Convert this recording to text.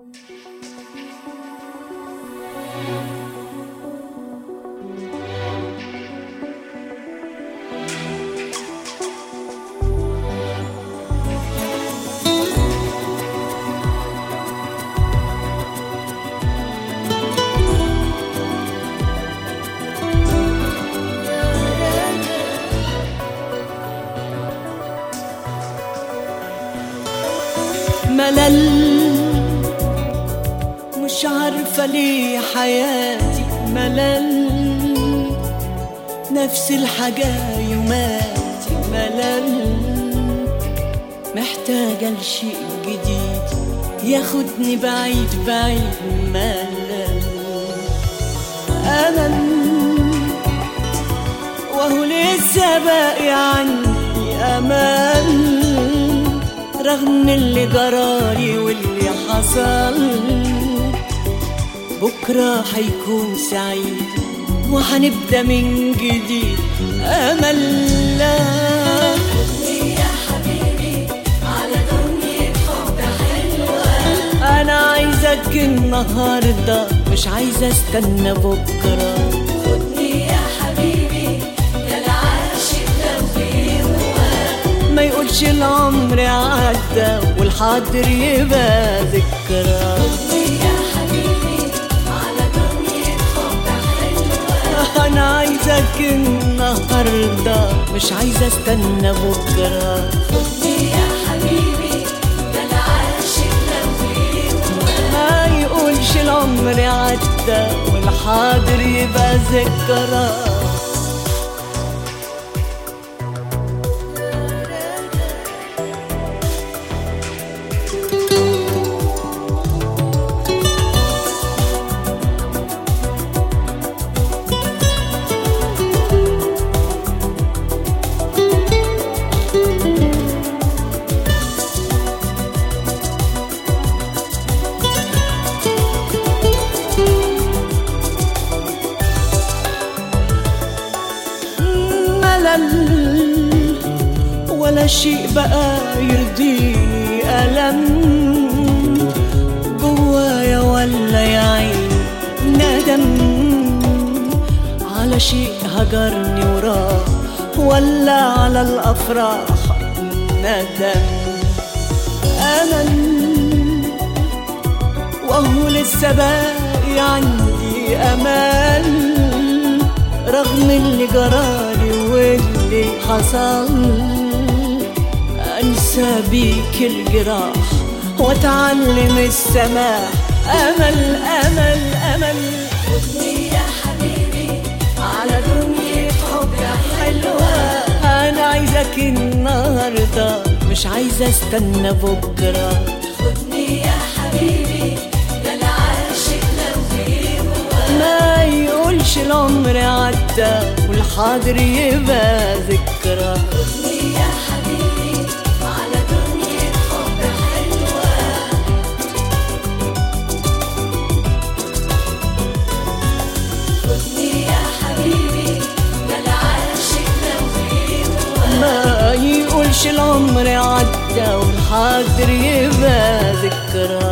ملل مش عارفة ليه حياتي ملل نفس الحاجة يوماتي ملل محتاجة لشيء جديد ياخدني بعيد بعيد ملل أمل وهو لسه باقي عندي أمل رغم اللي جرالي واللي حصل بكرة هيكون سعيد وهنبدأ من جديد أمل لا يا حبيبي على دنيا حب حلوة أنا عايزك النهاردة مش عايزة استنى بكرة خدني يا حبيبي ده العاشق لو في هوا ما يقولش العمر عدى والحاضر يبقى ذكرى خدني يا حبيبي على دنيا حب حلوة أنا عايزك النهاردة مش عايزة استنى بكرة خدني يا حبيبي ده العاشق لو في هوا ما يقولش العمر عدى والحاضر يبقى ذكرى ملل ولا شيء بقى يرضيني ألم جوايا ولا يا عين ندم على شيء هجرني وراه ولا على الأفراح ندم أمل وهو لسه باقي عندي امل رغم اللي جرالي واللي حصل انسى بيك الجراح واتعلم السماح امل امل امل خدني يا حبيبي على دنيا حب حلوة انا عايزك النهارده مش عايزه استنى بكره خدني يا حبيبي ده العاشق لو في هوا ما يقولش العمر عدى والحاضر يبقى ذكرى خدني يا حبيبي على دنيا حب حلوة خدني يا حبيبي ده العاشق لو في هوا ما يقولش العمر عدى والحاضر يبقى ذكرى